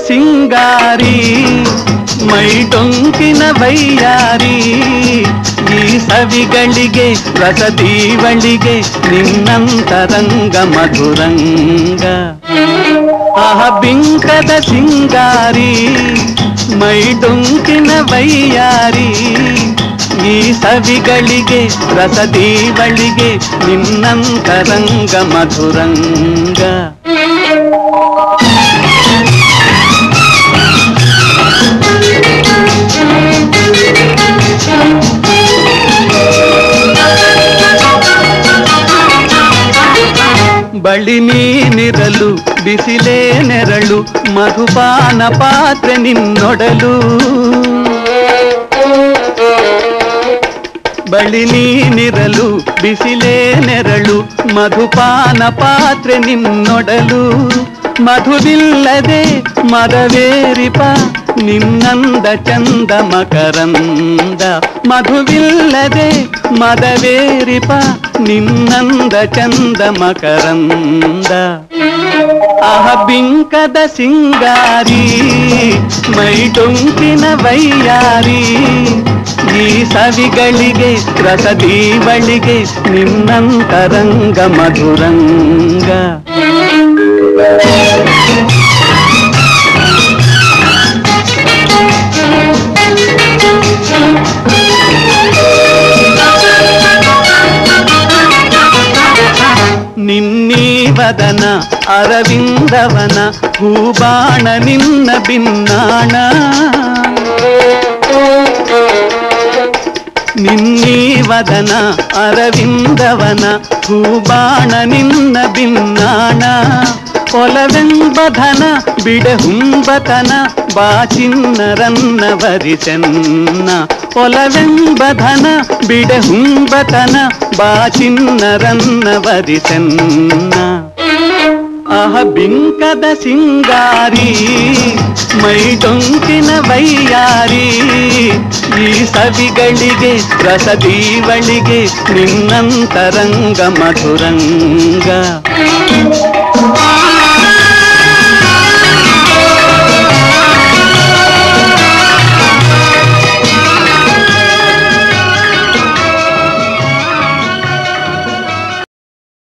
ಸಿಂಗಾರಿ ಮೈಟೊಂಕಿನ ವೈಯಾರಿ ಈ ಸವಿಗಳಿಗೆ ರಸದೀವಳಿಗೆ ನಿನ್ನಂತರಂಗ ಮಧುರಂಗ ಆಹ ಬಿಂಕದ ಸಿಂಗಾರಿ ಮೈಟೊಂಕಿನ ವೈಯಾರಿ ಈ ಸವಿಗಳಿಗೆ ರಸದೀವಳಿಗೆ ನಿನ್ನಂತರಂಗ ಮಧುರಂಗ ಬಳಿ ನೀನಿರಲು ಬಿಸಿಲೇ ನೆರಳು ಮಧುಪಾನ ಪಾತ್ರೆ ನಿನ್ನೊಡಲು ಬಳಿ ನೀನಿರಲು ಬಿಸಿಲೇ ನೆರಳು ಮಧುಪಾನ ಪಾತ್ರೆ ನಿನ್ನೊಡಲು ಮಧುವಿಲ್ಲದೆ ಮರವೇರಿಪ ನಿನ್ನಂದ ಚಂದ ಮಕರಂದ ಮಧುವಿಲ್ಲದೆ ಮದವೇರಿಪ ನಿನ್ನಂದ ಚಂದ ಮಕರಂದ ಆಹ ಬಿಂಕದ ಸಿಂಗಾರಿ ಮೈಟೊಂಕಿನ ವೈಯಾರಿ ಈ ಸವಿಗಳಿಗೆ ರಸದೀವಳಿಗೆ ನಿನ್ನಂತರಂಗ ಮಧುರಂಗ ನಿನ್ನೀವದನ ಅರವಿಂದವನ ಹೂಬಾಣ ನಿನ್ನ ಬಿನ್ನಾಣ ನಿನ್ನೀವದನ ಅರವಿಂದವನ ಹೂಬಾಣ ನಿನ್ನ ಬಿನ್ನಾಣ ಒಲವೆಂಬಧನ ಬಿಡಹುಂಬತನ ಬಾಚಿನ್ನರನ್ನ ವರಿಸೆನ್ನ ಒಲವೆಂಬಧನ ಬಿಡಹುಂಬತನ ಬಾಚಿನ್ನರನ್ನ ವರಿಸೆನ್ನ ಆಹ ಬಿಂಕದ ಸಿಂಗಾರಿ ಮೈಡೊಂಕಿನ ವೈಯಾರಿ ಈ ಸವಿಗಳಿಗೆ ರಸದೀವಳಿಗೆ ನಿನ್ನಂತರಂಗ ಮಧುರಂಗ